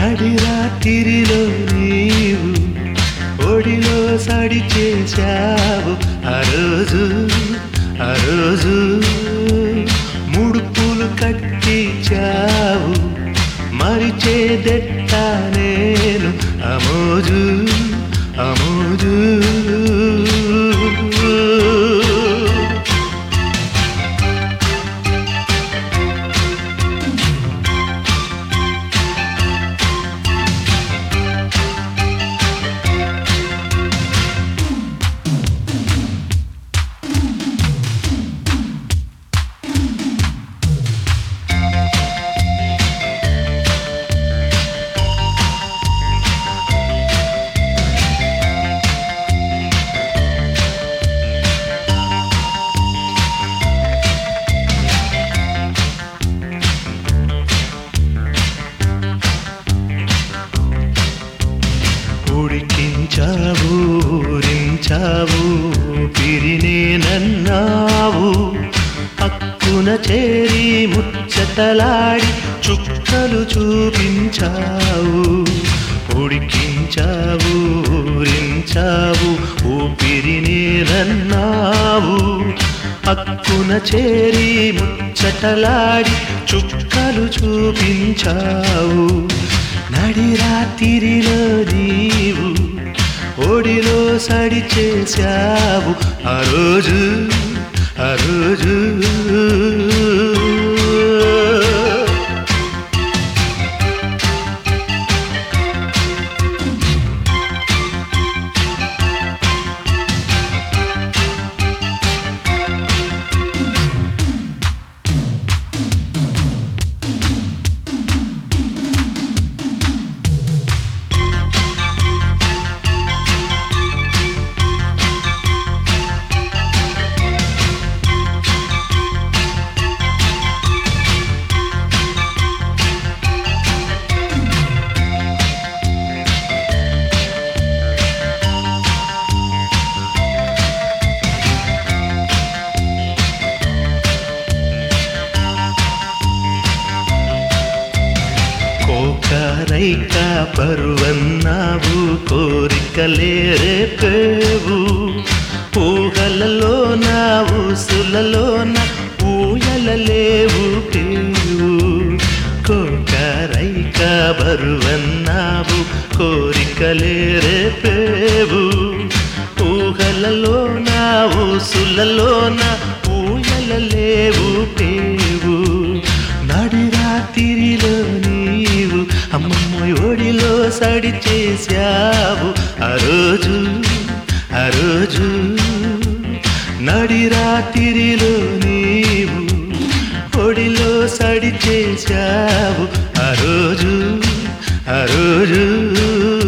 నడిరాత్రిలో నీవు ఒడిలో సడి చేశావు ఆ రోజు ఆ రోజు ముడుపులు కట్టించావు మరిచేదెట్ట నేను అమోజు అమోజు ఉడికించావు ఊరించావు పిరినే నన్నావు అక్కున చేరి ముచ్చటలాడి చుక్కలు చూపించావు ఉడికించావు ఊరించావు ఊపిరినే నన్నావు అక్కున చేరి ముచ్చటలాడి చుక్కలు చూపించావు నడిరాత్రిలో నీవు ఒడిలో సడి చేశావు ఆ రోజు ఆ రోజు కోకరైక పరువన్నావు కోరికలే రేపేవు ఊహలలో నా ఊసులలో నా ఊయలలేవు పేవు కోకరైక బరువన్నావు కోరికలే రేపేవు ఊహలలో నా ఊసులలో నా ఊయలలేవు పేవు నడిరాత్రిలో నీవు అమ్మమ్మ ఒడిలో సడి చేశావు ఆ రోజు ఆ రోజు నడిరాత్రిలో నీవు ఒడిలో సడి చేశావు ఆ రోజు ఆ రోజు